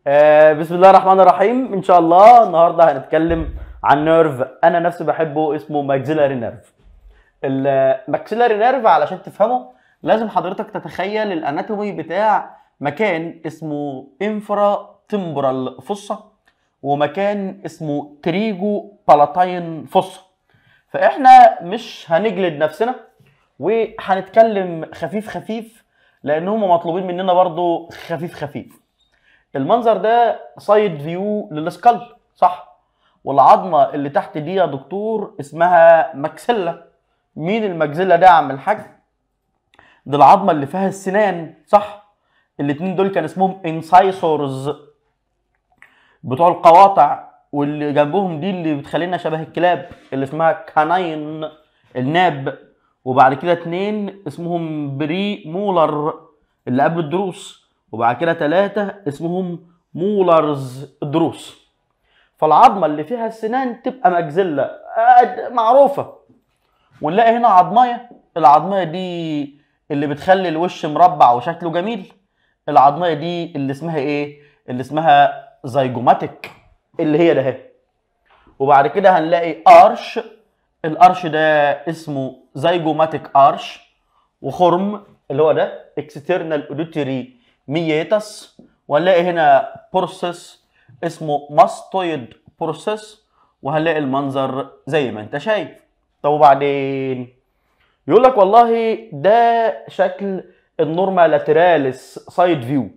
آه بسم الله الرحمن الرحيم ان شاء الله النهارده هنتكلم عن نيرف انا نفسي بحبه اسمه ماكسيلاري نيرف الماكسيلاري نيرف علشان تفهمه لازم حضرتك تتخيل الاناتومي بتاع مكان اسمه انفرا تمبرال فصة ومكان اسمه تريجو بالاتاين فصة فاحنا مش هنجلد نفسنا وهنتكلم خفيف خفيف لان هم مطلوبين مننا برضو خفيف خفيف المنظر ده سايد فيو للسكال صح والعظمه اللي تحت دي يا دكتور اسمها ماكسيلا مين الماكسيلا ده يا عم الحاج دي العظمه اللي فيها السنان صح الاتنين دول كان اسمهم انسايسورز بتوع القواطع واللي جنبهم دي اللي بتخلينا شبه الكلاب اللي اسمها كاناين الناب وبعد كده اتنين اسمهم بري مولر اللي قبل الدروس وبعد كده تلاتة اسمهم مولرز الدروس فالعظمة اللي فيها السنان تبقى مجزلة آه، معروفة ونلاقي هنا عظمية العظمية دي اللي بتخلي الوش مربع وشكله جميل العظمية دي اللي اسمها ايه اللي اسمها زيجوماتيك اللي هي ده اهي وبعد كده هنلاقي ارش الارش ده اسمه زيجوماتيك ارش وخرم اللي هو ده اكسترنال اوديتوري ميتس وهنلاقي هنا بروسيس اسمه ماستويد بروسيس وهنلاقي المنظر زي ما انت شايف طب وبعدين يقول لك والله ده شكل النورما لاتراليس سايد فيو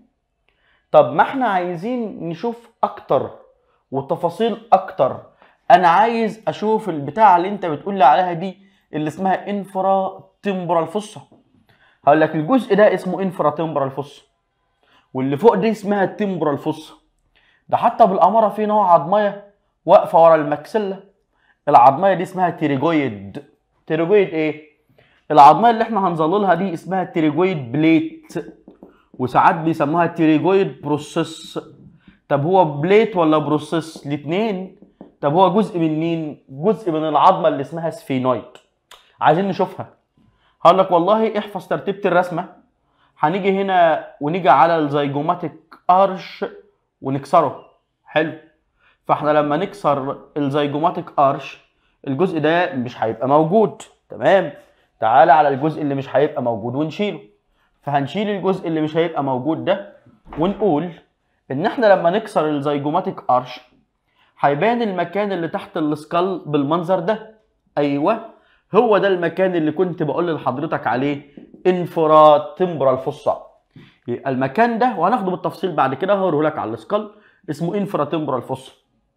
طب ما احنا عايزين نشوف اكتر وتفاصيل اكتر انا عايز اشوف البتاعه اللي انت بتقول لي عليها دي اللي اسمها انفرا تمبرال فوسا هقول لك الجزء ده اسمه انفرا تمبرال فوسا واللي فوق دي اسمها تمبرال فوسا ده حتى بالاماره في نوع عظميه واقفه ورا المكسله العظميه دي اسمها تيريجويد تيريجويد ايه العظميه اللي احنا هنظللها دي اسمها تيريجويد بليت وساعات بيسموها تيريجويد بروسيس طب هو بليت ولا بروسيس الاثنين طب هو جزء من مين جزء من العظمه اللي اسمها سفينويد عايزين نشوفها هقول لك والله احفظ ترتيبه الرسمه هنيجي هنا ونيجي على الزيجوماتيك ارش ونكسره حلو فاحنا لما نكسر الزيجوماتيك ارش الجزء ده مش هيبقى موجود تمام تعالى على الجزء اللي مش هيبقى موجود ونشيله فهنشيل الجزء اللي مش هيبقى موجود ده ونقول ان احنا لما نكسر الزيجوماتيك ارش هيبان المكان اللي تحت السكال بالمنظر ده ايوه هو ده المكان اللي كنت بقول لحضرتك عليه انفرا تمبرال فوسا يبقى المكان ده وهناخده بالتفصيل بعد كده هوريه لك على السكال اسمه انفرا تمبرال فوسا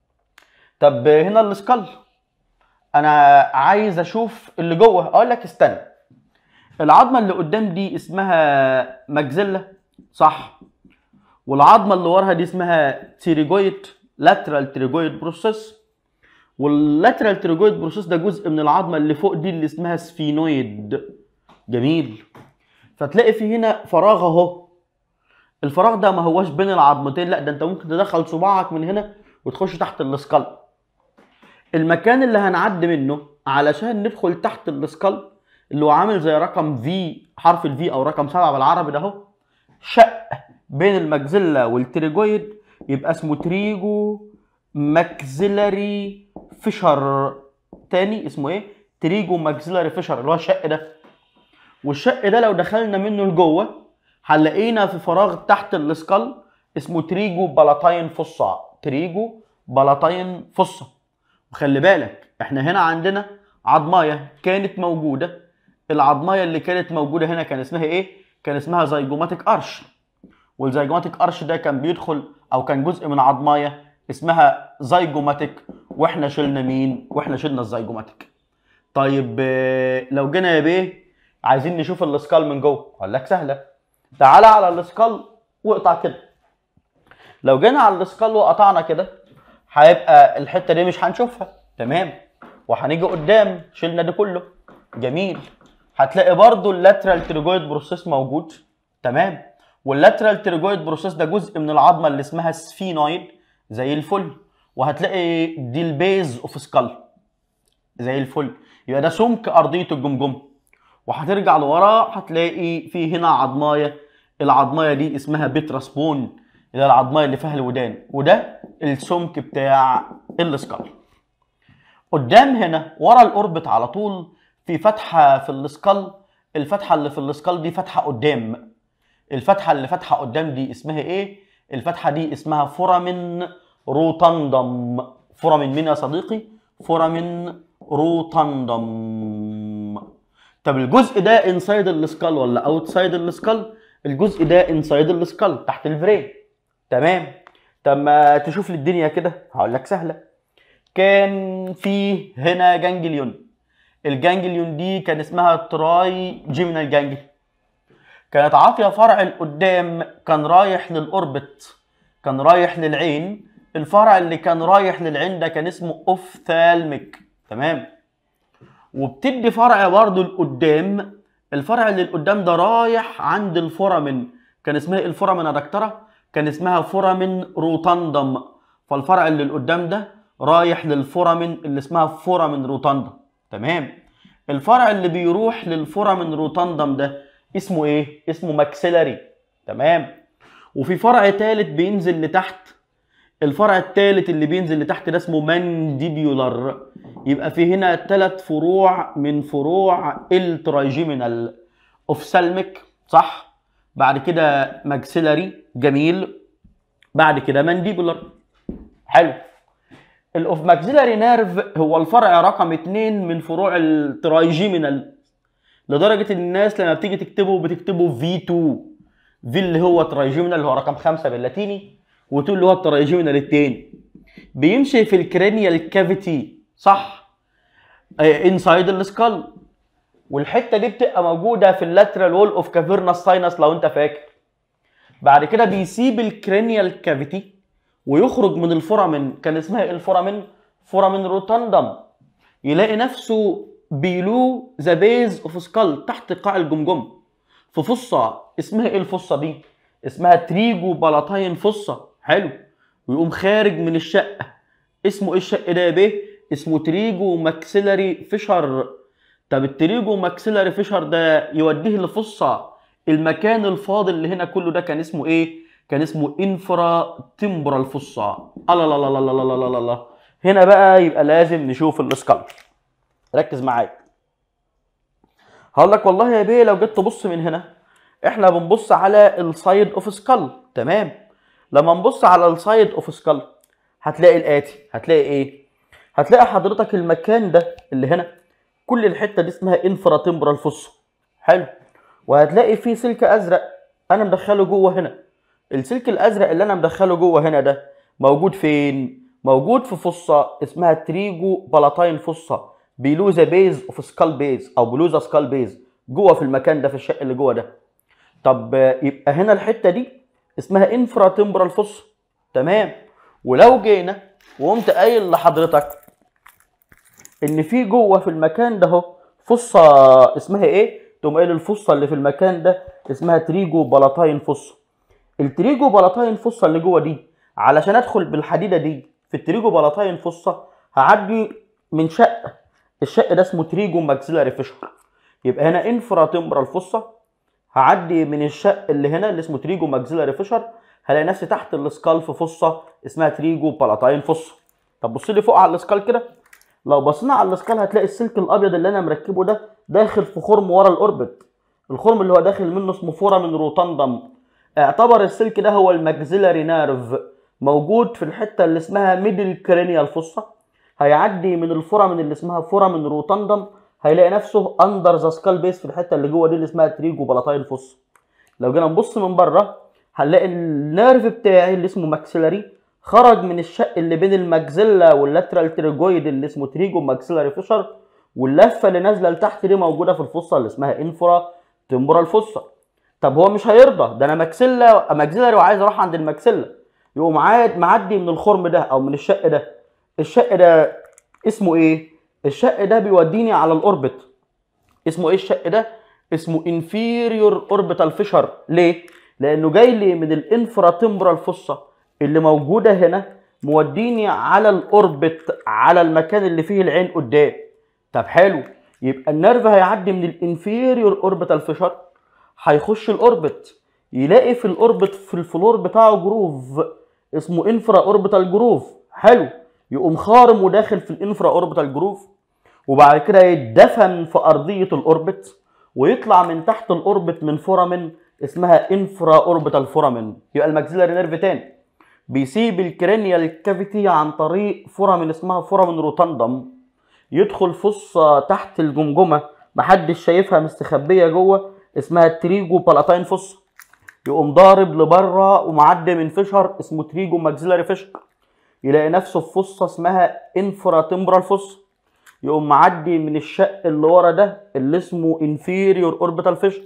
طب هنا السكال انا عايز اشوف اللي جوه اقول لك استنى العظمه اللي قدام دي اسمها ماكزيلا صح والعظمه اللي وراها دي اسمها تيريجويد لاترال تيريجويد بروسيس واللاترال تيريجويد بروسيس ده جزء من العظمه اللي فوق دي اللي اسمها سفينويد جميل فتلاقي في هنا فراغ اهو الفراغ ده ما هوش بين العظمتين لا ده انت ممكن تدخل صباعك من هنا وتخش تحت السكال المكان اللي هنعدي منه علشان ندخل تحت السكال اللي هو عامل زي رقم في حرف الفي او رقم سبعة بالعربي ده اهو شق بين المجزلة والتريجويد يبقى اسمه تريجو ماكسيلاري فيشر تاني اسمه ايه تريجو ماكسيلاري فيشر اللي هو الشق ده والشق ده لو دخلنا منه لجوه هنلاقينا في فراغ تحت السكال اسمه تريجو بلاتاين فصة تريجو بلاتاين فصة وخلي بالك احنا هنا عندنا عظمايه كانت موجوده العظمايه اللي كانت موجوده هنا كان اسمها ايه كان اسمها زيجوماتيك ارش والزيجوماتيك ارش ده كان بيدخل او كان جزء من عظمايه اسمها زيجوماتيك واحنا شلنا مين واحنا شلنا الزيجوماتيك طيب آه، لو جينا يا بيه عايزين نشوف الاسكال من جوه اقول لك سهله تعالى على الاسكال واقطع كده لو جينا على الاسكال وقطعنا كده هيبقى الحته دي مش هنشوفها تمام وهنيجي قدام شلنا ده كله جميل هتلاقي برضو اللاترال تريجويد بروسيس موجود تمام واللاترال تريجويد بروسيس ده جزء من العظمه اللي اسمها سفينويد زي الفل وهتلاقي دي البيز اوف سكال زي الفل يبقى ده سمك ارضيه الجمجمه وهترجع لورا هتلاقي في هنا عظمايه العظمايه دي اسمها بيتراسبون اللي هي العظميه اللي فيها الودان وده السمك بتاع السكال قدام هنا ورا الاوربت على طول في فتحه في السكال الفتحه اللي في السكال دي فتحه قدام الفتحه اللي فاتحه قدام دي اسمها ايه الفتحه دي اسمها فورامين روتاندم فورامين مين يا صديقي فورامين روتاندم طب الجزء ده انسايد السكال ولا اوتسايد السكال الجزء ده انسايد السكال تحت الفريم تمام طب ما تشوف لي الدنيا كده هقول لك سهله كان في هنا جانجليون الجانجليون دي كان اسمها تراي جيمينال جانجليون كانت عاطيه فرع لقدام كان رايح للاوربت كان رايح للعين الفرع اللي كان رايح للعين ده كان اسمه اوفثالميك تمام وبتدي فرع برضه لقدام الفرع اللي لقدام ده رايح عند الفورامين كان اسمها ايه الفورامين يا دكتوره كان اسمها فورامين روتاندم فالفرع اللي لقدام ده رايح للفورامين اللي اسمها فورامين روتاندم تمام الفرع اللي بيروح للفورامين روتاندم ده اسمه ايه اسمه ماكسيلاري تمام وفي فرع ثالث بينزل لتحت الفرع الثالث اللي بينزل لتحت ده اسمه مانديبيولار يبقى في هنا ثلاث فروع من فروع الترايجيمينال اوفسالميك صح بعد كده ماكسيلاري جميل بعد كده مانديبولار حلو الاوف ماكسيلاري نيرف هو الفرع رقم اتنين من فروع الترايجيمينال لدرجه ان الناس لما بتيجي تكتبه بتكتبه في 2 في اللي هو ترايجيمينال اللي هو رقم خمسة باللاتيني و2 اللي هو الترايجيمينال التاني بيمشي في الكرينيال كافيتي صح انسايد السكال والحته دي بتبقى موجوده في اللاترال وول اوف كافيرنس ساينس لو انت فاكر بعد كده بيسيب الكرينيال كافيتي ويخرج من الفورامين كان اسمها ايه الفورامين فورامين روتاندم يلاقي نفسه بيلو ذا بيز اوف سكال تحت قاع الجمجمه في فصه اسمها ايه الفصه دي اسمها تريجو بلاتاين فصه حلو ويقوم خارج من الشقه اسمه ايه الشق ده يا بيه اسمه تريجو ماكسيلاري فيشر طب التريجو ماكسيلاري فيشر ده يوديه لفصه المكان الفاضل اللي هنا كله ده كان اسمه ايه كان اسمه انفرا تمبرال فصه الله لا لا لا لا لا لا لا لا هنا بقى يبقى لازم نشوف الاسكال ركز معايا هقول لك والله يا بيه لو جيت تبص من هنا احنا بنبص على السايد اوف سكال تمام لما نبص على السايد اوف سكال هتلاقي الاتي هتلاقي ايه هتلاقي حضرتك المكان ده اللي هنا كل الحته دي اسمها انفرا تمبرال فوسو حلو وهتلاقي فيه سلك ازرق انا مدخله جوه هنا السلك الازرق اللي انا مدخله جوه هنا ده موجود فين موجود في فصه اسمها تريجو بلاتاين فصه بيلو ذا بيز اوف سكال بيز او بلو ذا سكال بيز جوه في المكان ده في الشق اللي جوه ده طب يبقى هنا الحته دي اسمها انفرا تمبرال فص تمام ولو جينا وقمت قايل لحضرتك ان في جوه في المكان ده اهو فصه اسمها ايه تقوم قايل الفصه اللي في المكان ده اسمها تريجو بلاتاين فصه التريجو بلاتاين فصه اللي جوه دي علشان ادخل بالحديده دي في التريجو بلاتاين فصه هعدي من شق الشق ده اسمه تريجو ماكسيلاري فيشر يبقى هنا انفرا تمبرال فصه هعدي من الشق اللي هنا اللي اسمه تريجو ماكسيلاري فيشر هلاقي نفسي تحت السكال في فصه اسمها تريجو بالاتاين فصه طب بص لي فوق على السكال كده لو بصينا على السكال هتلاقي السلك الابيض اللي انا مركبه ده داخل في خرم ورا الاوربت الخرم اللي هو داخل منه اسمه فورامين روتاندم اعتبر السلك ده هو الماكسيلاري نيرف موجود في الحته اللي اسمها ميدل كرينيال فصه هيعدي من الفورامين اللي اسمها فورامين روتاندم هيلاقي نفسه اندر ذا سكال بيس في الحته اللي جوه دي اللي اسمها تريجو بلاتاين فوس لو جينا نبص من بره هنلاقي النيرف بتاعي اللي اسمه ماكسيلاري خرج من الشق اللي بين الماكسيلا واللاترال تريجويد اللي اسمه تريجو ماكسيلاري فيشر واللفه اللي نازله لتحت دي موجوده في الفصه اللي اسمها انفرا تمبرال فوسا طب هو مش هيرضى ده انا ماكسيلا ماكسيلاري وعايز اروح عند الماكسيلا يقوم عاد معدي من الخرم ده او من الشق ده الشق ده اسمه ايه الشق ده بيوديني على الاوربت اسمه ايه الشق ده اسمه انفيريور اوربيتال فيشر ليه لانه جاي لي من الانفرا تمبرال فوسا اللي موجوده هنا موديني على الاوربت على المكان اللي فيه العين قدام طب حلو يبقى النيرف هيعدي من الانفيريور اوربيتال فيشر هيخش الاوربت يلاقي في الاوربت في الفلور بتاعه جروف اسمه انفرا اوربيتال جروف حلو يقوم خارم وداخل في الانفرا اوربيتال جروف وبعد كده يتدفن في ارضيه الاوربت ويطلع من تحت الاوربت من فورامين اسمها انفرا اوربيتال فورامين يبقى الماكسيلاري نيرف تاني بيسيب الكرينيال كافيتي عن طريق فورامين اسمها فورامين روتاندم يدخل فصة تحت الجمجمة محدش شايفها مستخبية جوه اسمها تريجو بالاتاين فصة يقوم ضارب لبره ومعدي من فيشر اسمه تريجو ماكسيلاري فيشر يلاقي نفسه في فصة اسمها انفرا تمبرال فصة يقوم معدي من الشق اللي ورا ده اللي اسمه انفيريور اوربيتال فيشر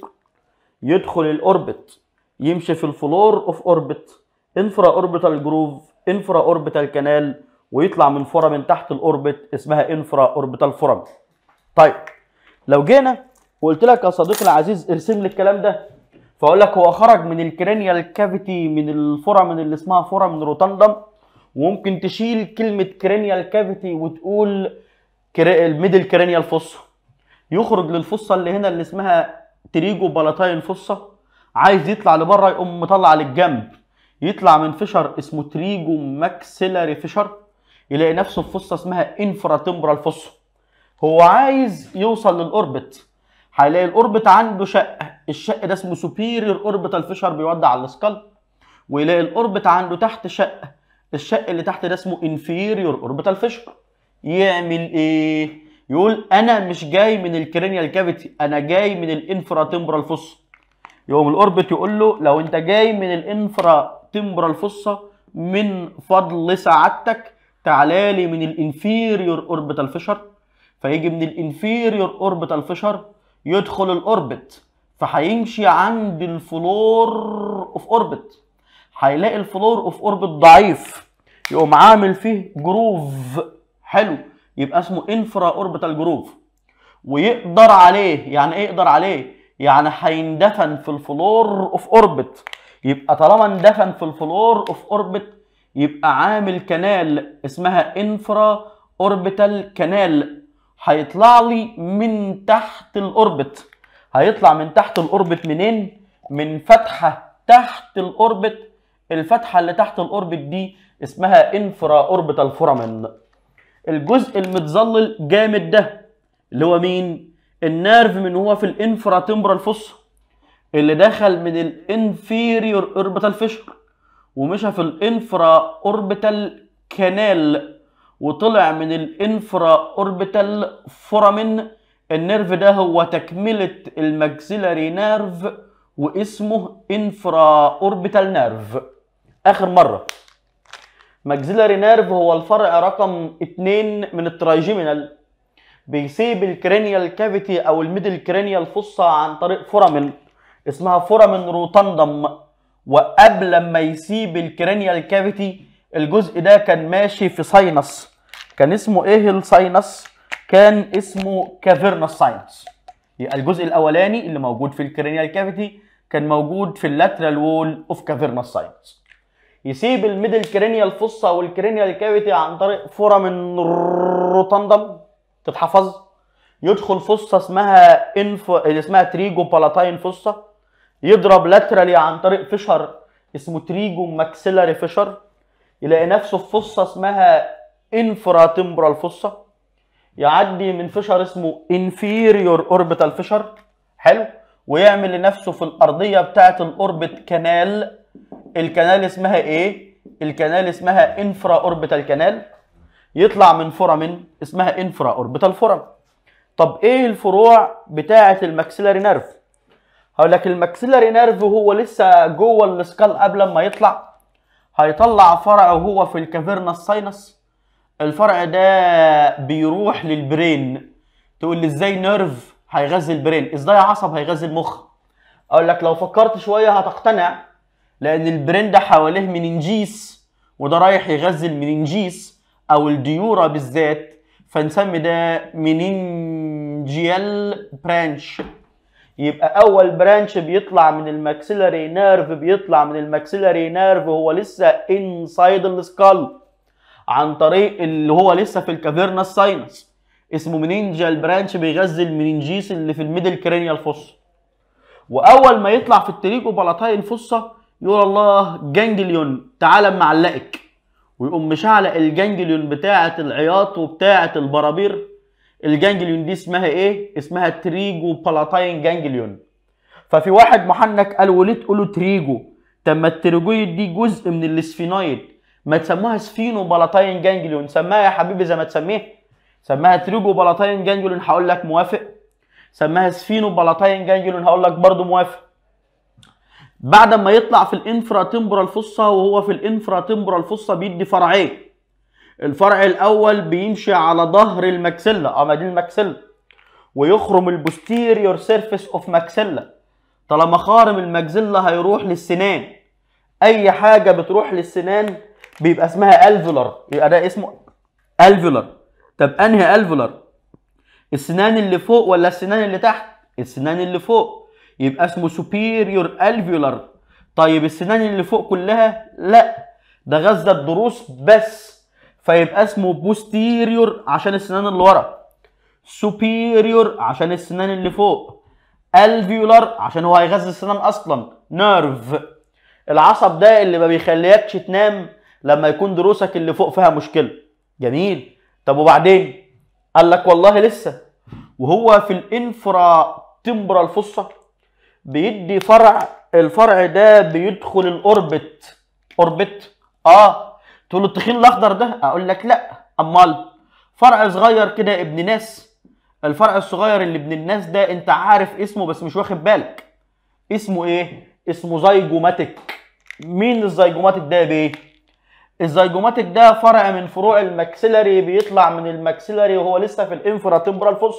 يدخل الاوربت يمشي في الفلور اوف اوربت انفرا اوربيتال جروف انفرا اوربيتال كانال ويطلع من فورة من تحت الاوربت اسمها انفرا اوربيتال فورم طيب لو جينا وقلت لك يا صديقي العزيز ارسم لي الكلام ده فاقول لك هو خرج من الكرينيال كافيتي من الفورامين اللي اسمها فورامين روتاندم وممكن تشيل كلمه كرينيال كافيتي وتقول كري... الميدل كرينيال فوسا يخرج للفصه اللي هنا اللي اسمها تريجو بالاتاين فصه عايز يطلع لبره يقوم مطلع للجنب يطلع من فيشر اسمه تريجو ماكسيلاري فيشر يلاقي نفسه في فصه اسمها انفرا تمبرال فصه هو عايز يوصل للاوربت هيلاقي الاوربت عنده شق الشق ده اسمه سوبيريور اوربيتال فيشر بيودي على السكال ويلاقي الاوربت عنده تحت شق الشق اللي تحت ده اسمه انفيريور اوربيتال فيشر يعمل ايه يقول انا مش جاي من الكرينيال كافيتي انا جاي من الانفرا تمبرال فوس يقوم الاوربت يقول له لو انت جاي من الانفرا تمبرال فوسا من فضل سعادتك تعالى لي من الانفيريور اوربيتال فيشر فيجي من الانفيريور اوربيتال فيشر يدخل الاوربت فهيمشي عند الفلور اوف اوربت هيلاقي الفلور اوف اوربت ضعيف يقوم عامل فيه جروف حلو يبقى اسمه انفرا اوربيتال جروف ويقدر عليه يعني ايه يقدر عليه يعني هيندفن في الفلور اوف اوربت يبقى طالما اندفن في الفلور اوف اوربت يبقى عامل كنال اسمها انفرا اوربيتال كنال هيطلع لي من تحت الاوربت هيطلع من تحت الاوربت منين من فتحه تحت الاوربت الفتحه اللي تحت الاوربت دي اسمها انفرا اوربيتال فورامين الجزء المتظلل جامد ده اللي هو مين النيرف من هو في الانفرا تمبرال فوس اللي دخل من الانفيريور اوربيتال فيشر ومشى في الانفرا اوربيتال كانال وطلع من الانفرا اوربيتال فورامين النيرف ده هو تكملة الماكسيلاري نيرف واسمه انفرا اوربيتال نيرف اخر مرة ماكسيلاري نيرف هو الفرع رقم 2 من الترايجيمينال بيسيب الكرينيال كافيتي او الميدل كرينيال فصة عن طريق فورامين اسمها فورامين روتاندم وقبل ما يسيب الكرينيال كافيتي الجزء ده كان ماشي في ساينس كان اسمه ايه الساينس كان اسمه كافيرنس ساينس يبقى الجزء الاولاني اللي موجود في الكرينيال كافيتي كان موجود في اللاترال وول اوف كافيرنس ساينس يسيب الميدل كرينيال فصة والكرينيال كافيتي عن طريق فورامين روتاندم تتحفظ يدخل فصة اسمها انفو اللي اسمها تريجو بالاتاين فصة يضرب لاترالي عن طريق فيشر اسمه تريجو ماكسيلاري فيشر يلاقي نفسه في فصة اسمها انفرا تمبرال فصة يعدي من فيشر اسمه انفيريور اوربيتال فيشر حلو ويعمل لنفسه في الارضيه بتاعه الاوربت كانال الكنال اسمها ايه الكنال اسمها انفرا اوربيتال كانال يطلع من فورامين اسمها انفرا اوربيتال فورام طب ايه الفروع بتاعه الماكسيلاري نيرف هقول لك الماكسيلاري نيرف هو لسه جوه السكال قبل ما يطلع هيطلع فرع وهو في الكافيرنس ساينس الفرع ده بيروح للبرين تقول لي ازاي نيرف هيغذي البرين ازاي عصب هيغذي المخ اقول لك لو فكرت شويه هتقتنع لان البرين ده حواليه مننجيس وده رايح يغذي المننجيس او الديورا بالذات فنسمي ده مننجيال برانش يبقى اول برانش بيطلع من الماكسيلاري نيرف بيطلع من الماكسيلاري نيرف هو لسه انسايد السكال عن طريق اللي هو لسه في الكافيرنس ساينس اسمه منينجال برانش بيغذي المننجيس اللي في الميدل كرينيال فوس واول ما يطلع في التريجو بلاتاين فصه يقول الله جانجليون تعالى معلقك ويقوم مشعلق الجانجليون بتاعه العياط وبتاعه البرابير الجانجليون دي اسمها ايه اسمها تريجو بلاتاين جانجليون ففي واحد محنك قال وليه تقولوا تريجو طب ما التريجويد دي جزء من الاسفينويد ما تسموها سفينو بلاتاين جانجليون سماها يا حبيبي زي ما تسميها سماها تريجو بلاتاين جانجليون هقول لك موافق سماها سفينو بلاتاين جانجليون هقول لك برضه موافق بعد ما يطلع في الانفرا تمبرال فصة وهو في الانفرا تمبرال فصة بيدي فرعين الفرع الاول بيمشي على ظهر الماكسيلا اه ما دي الماكسيلا ويخرم البوستيريور سيرفيس اوف ماكسيلا طالما خارم الماكسيلا هيروح للسنان اي حاجه بتروح للسنان بيبقى اسمها الفولار يبقى ده اسمه الفولار طب انهي الفولار السنان اللي فوق ولا السنان اللي تحت السنان اللي فوق يبقى اسمه superior alveolar طيب السنان اللي فوق كلها لا ده غزة الضروس بس فيبقى اسمه posterior عشان السنان اللي ورا superior عشان السنان اللي فوق alveolar عشان هو هيغذي السنان اصلا nerve العصب ده اللي ما بيخليكش تنام لما يكون ضروسك اللي فوق فيها مشكله جميل طب وبعدين قال لك والله لسه وهو في الانفرا تمبرال فصه بيدي فرع الفرع ده بيدخل الاوربت اوربت اه تقول له التخين الاخضر ده اقول لك لا امال فرع صغير كده ابن ناس الفرع الصغير اللي ابن الناس ده انت عارف اسمه بس مش واخد بالك اسمه ايه اسمه زيجوماتيك مين الزيجوماتيك ده يا بيه الزيجوماتيك ده فرع من فروع الماكسيلاري بيطلع من الماكسيلاري وهو لسه في الانفرا تمبرال فوس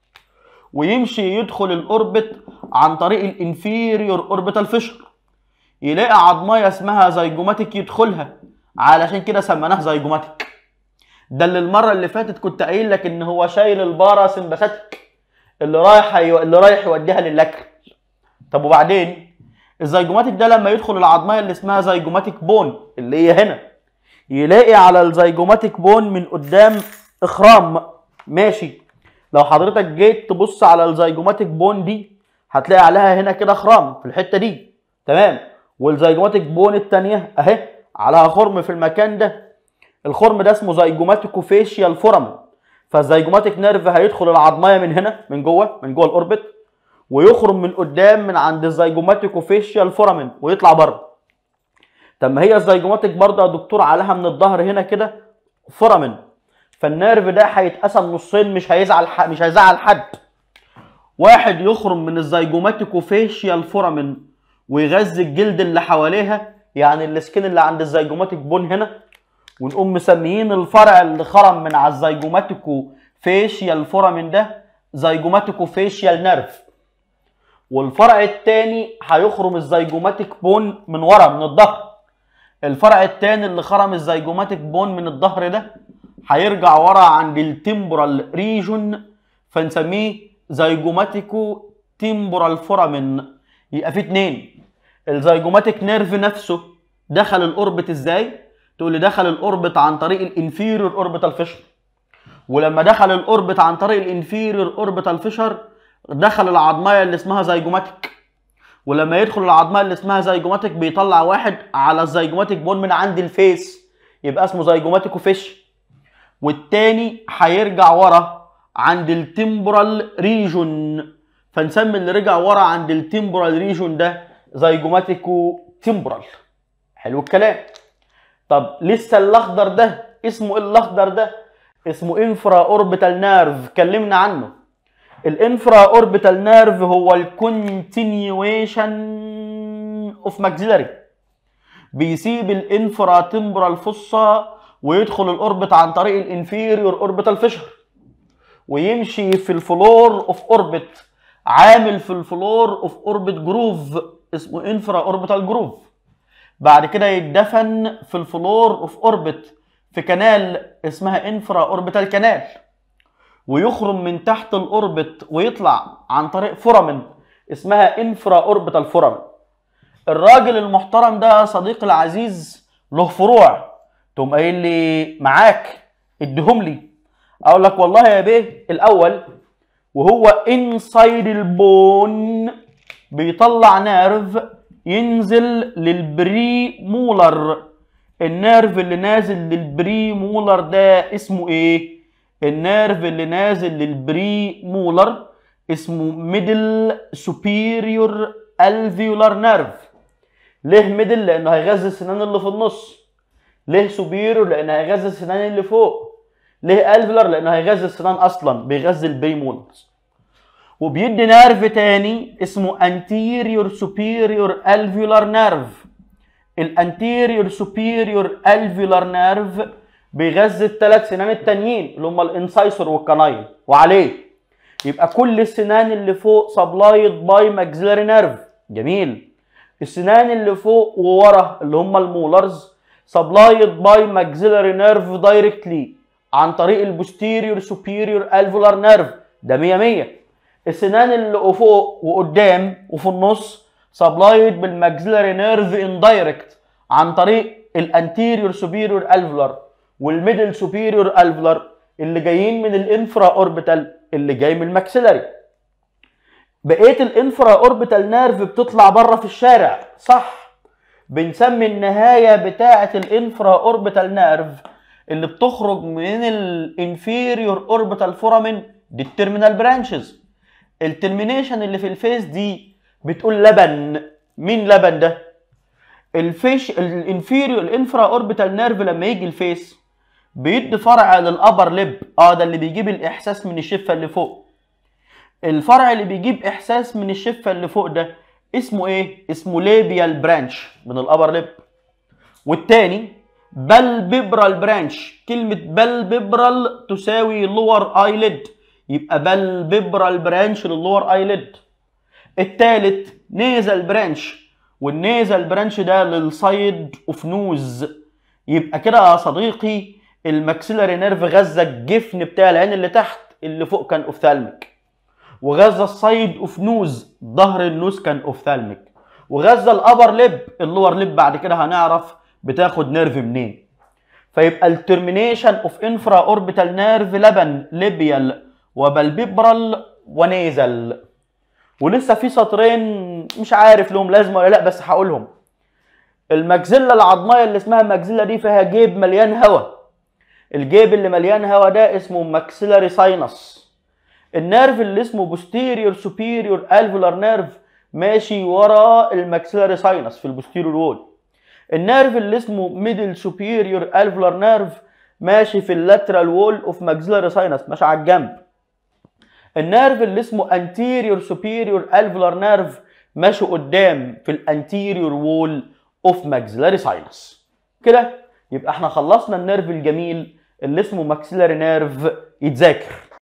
ويمشي يدخل الاوربت عن طريق الانفيريور اوربيتال فيشر يلاقي عظمايه اسمها زيجوماتيك يدخلها علشان كده سميناه زيجوماتيك ده اللي المره اللي فاتت كنت قايل لك ان هو شايل البارا سمباثيك اللي رايح اللي رايح يوديها للاكل طب وبعدين الزيجوماتيك ده لما يدخل العظميه اللي اسمها زيجوماتيك بون اللي هي هنا يلاقي على الزيجوماتيك بون من قدام اخرام ماشي لو حضرتك جيت تبص على الزيجوماتيك بون دي هتلاقي عليها هنا كده خرام في الحته دي تمام والزيجوماتيك بون الثانيه اهي عليها خرم في المكان ده الخرم ده اسمه زيجوماتيكو فيشيال فورم فالزيجوماتيك نيرف هيدخل العظميه من هنا من جوه من جوه الاوربت ويخرم من قدام من عند الزيجوماتيكو فيشيال فورامين ويطلع بره طب ما هي الزيجوماتيك برضه يا دكتور عليها من الظهر هنا كده فورامين فالنيرف ده هيتقسم نصين مش هيزعل ح... مش هيزعل حد واحد يخرم من الزيجوماتيكو فيشيال فورامين ويغذي الجلد اللي حواليها يعني السكين اللي عند الزيجوماتيك بون هنا ونقوم مسميين الفرع اللي خرم من على الزيجوماتيكو فيشيال فورامين ده زيجوماتيكو فيشيال نيرف والفرع الثاني هيخرم الزيجوماتيك بون من ورا من الظهر الفرع الثاني اللي خرم الزيجوماتيك بون من الظهر ده هيرجع ورا عند التمبرال ريجون فنسميه زيجوماتيكو تمبرال فورامين يبقى في اتنين الزيجوماتيك نيرف نفسه دخل الاوربت ازاي تقول لي دخل الاوربت عن طريق الانفيريور اوربيتال فيشر ولما دخل الاوربت عن طريق الانفيريور اوربيتال فيشر دخل العظميه اللي اسمها زيجوماتيك ولما يدخل العظميه اللي اسمها زيجوماتيك بيطلع واحد على الزيجوماتيك بون من عند الفيس يبقى اسمه زيجوماتيكو فيش والتاني هيرجع ورا عند التمبرال ريجون فنسمي اللي رجع ورا عند التمبرال ريجون ده زيجوماتيكو تمبرال حلو الكلام طب لسه الاخضر ده اسمه ايه الاخضر ده اسمه انفرا اوربيتال نيرف اتكلمنا عنه الانفرا اوربيتال نيرف هو الكونتينيويشن اوف ماكسيلاري بيسيب الانفرا تمبرال فصة ويدخل الاوربت عن طريق الانفيريور اوربيتال فيشر ويمشي في الفلور اوف اوربت عامل في الفلور اوف اوربت جروف اسمه انفرا اوربيتال جروف بعد كده يتدفن في الفلور اوف اوربت في كنال اسمها انفرا اوربيتال كنال ويخرم من تحت الاوربت ويطلع عن طريق فورامين اسمها انفرا اوربيتال فورامين الراجل المحترم ده صديقي العزيز له فروع تقوم قايل لي معاك اديهم لي اقول لك والله يا بيه الاول وهو انسايد البون بيطلع نيرف ينزل للبري مولر النيرف اللي نازل للبري مولر ده اسمه ايه النيرف اللي نازل للبري مولر اسمه ميدل سوبيريور الفيولار نيرف ليه ميدل لانه هيغذي السنان اللي في النص ليه سوبيريور لانه هيغذي السنان اللي فوق ليه الفيولار لانه هيغذي السنان اصلا بيغذي البري مولرز وبيدي نيرف تاني اسمه anterior superior alveolar nerve الانتيريور سوبيريور الفيولار نيرف بيغذي الثلاث سنان التانيين اللي هم الانسايسور والكناين وعليه يبقى كل السنان اللي فوق سبلايد باي ماكسيلاري نيرف جميل السنان اللي فوق وورا اللي هم المولرز سبلايد باي ماكسيلاري نيرف دايركتلي عن طريق البوستيريور سوبيريور الفولار نيرف ده 100 100 السنان اللي فوق وقدام وفي النص سبلايد بالماكسيلاري نيرف اندايركت عن طريق الانتيريور سوبيريور الفولار والميدل سوبيريور الفولار اللي جايين من الانفرا اوربيتال اللي جاي من الماكسيلاري بقيه الانفرا اوربيتال نيرف بتطلع بره في الشارع صح بنسمي النهايه بتاعه الانفرا اوربيتال نيرف اللي بتخرج من الانفيريور اوربيتال فورامين دي التيرمينال برانشز الترمينيشن اللي في الفيس دي بتقول لبن مين لبن ده الفيش الانفيريور الانفرا اوربيتال نيرف لما يجي الفيس بيدي فرع للابر ليب اه ده اللي بيجيب الاحساس من الشفه اللي فوق الفرع اللي بيجيب احساس من الشفه اللي فوق ده اسمه ايه اسمه ليبيال برانش من الابر ليب والتاني بلبيبرال برانش كلمه بلبيبرال تساوي لور ايليد يبقى بلبيبرال برانش للور ايليد التالت نيزل برانش والنيزل برانش ده للسايد اوف نوز يبقى كده يا صديقي الماكسيلاري نيرف غذى الجفن بتاع العين اللي تحت اللي فوق كان اوفثالميك وغذى السايد اوف نوز ظهر النوز كان اوفثالميك وغذى الابر ليب اللور ليب بعد كده هنعرف بتاخد نيرف منين فيبقى الترمينيشن اوف انفرا اوربيتال نيرف لبن ليبيال وبلبيبرال ونيزل ولسه في سطرين مش عارف لهم لازمه ولا لا بس هقولهم المجزله العظميه اللي اسمها مجزله دي فيها جيب مليان هواء الجيب اللي مليان هواء ده اسمه ماكسيلاري ساينس النيرف اللي اسمه بوستيريور سوبيريور الفولار نيرف ماشي ورا الماكسيلاري ساينس في البوستيريور وول النيرف اللي اسمه ميدل سوبيريور الفولار نيرف ماشي في اللاترال وول اوف ماكسيلاري ساينس ماشي على الجنب النيرف اللي اسمه anterior superior alveolar nerve ماشي قدام في الانتيريور وول اوف maxillary sinus كده يبقى احنا خلصنا النيرف الجميل اللي اسمه maxillary nerve يتذاكر